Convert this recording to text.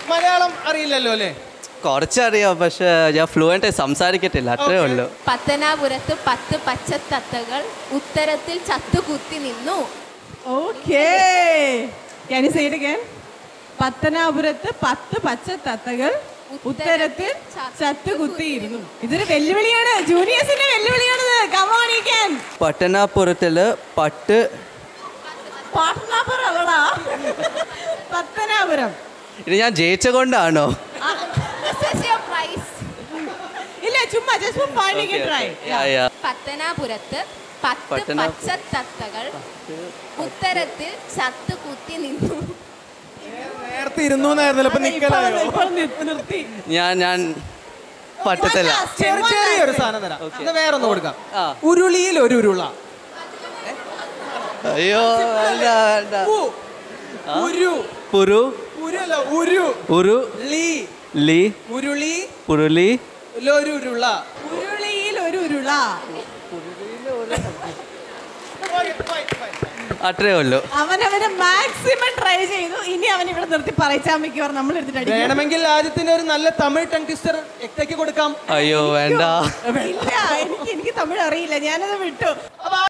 മലയാളം അറിയില്ലല്ലോ അല്ലേ കുറച്ചറിയാം പക്ഷെ ഞാൻ ഫ്ലുവൻ്റ് സംസാരിക്കത്തില്ല അത്രേ Okay. ഉള്ളൂ പത്തനാപുരത്ത് പത്ത് പച്ചത്തത്തകൾ ഉത്തരത്തിൽ ചത്തുകുത്തി നിന്നു okay Can you say it again? പത്തനാപുരത്ത് പത്ത് പച്ച തത്തകൾ ഉത്തരത്തിൽ ചത്തുകുത്തിയിരുന്നു ഇതൊരു വെല്ലുവിളിയാണ് ജൂനിയേഴ്സിന്റെ വെല്ലുവിളിയാണിത് കമോണിക്കാൻ പട്ടണാപുരത്തിൽ പട്ട് പാട്നാപുരം അല്ലടാ പത്തനാപുരം ഇത് ഞാൻ ജയിച്ച കൊണ്ടാണോ This is your prize. ഇല്ല ചുമ്മാ just finding try Yeah, yeah. പത്തനാപുരത്ത് പത്ത് പത്തനാപുരം. പച്ചത്തത്തകൾ ഉത്തരത്തിൽ ചത്തുകുത്തി നിന്നു നേരത്തെ ഇരുന്നു എന്നായിരുന്നല്ലോ ഇപ്പൊ നിക്കലായോ നിർത്തി ഞാൻ ഞാൻ പറ്റത്തില്ല ചെറിയ ചെറിയൊരു സാധനം തരാം ഇത് വേറൊന്ന് കൊടുക്കാം ആ. ഉരുളിയിൽ ഒരു ഉരുള അയ്യോ വേണ്ട വേണ്ട ഉ. ഉരു പുരു ഉരു അല്ല ഉരു ഉരു ലീ ലി ഉരുളി പുരുളി ഒരു ഉരുള ഉരുളിയിൽ ഒരു ഉരുള അത്രേ ഉള്ളൂ അവൻ അവന് മാക്സിമം ട്രൈ ചെയ്തു ഇനി അവൻ ഇവിടെ നിർത്തി പറയിച്ചാൽ മിക്കവാറും നമ്മൾ എടുത്തിട്ട് അടിക്കും. വേണമെങ്കിൽ ആദ്യത്തിന് ഒരു നല്ല തമിഴ് ടങ് ട്വിസ്റ്റർ എക്തയ്ക്ക് കൊടുക്കാം അയ്യോ വേണ്ട ഇല്ല എനിക്ക് എനിക്ക് തമിഴ് അറിയില്ല ഞാനത് വിട്ടു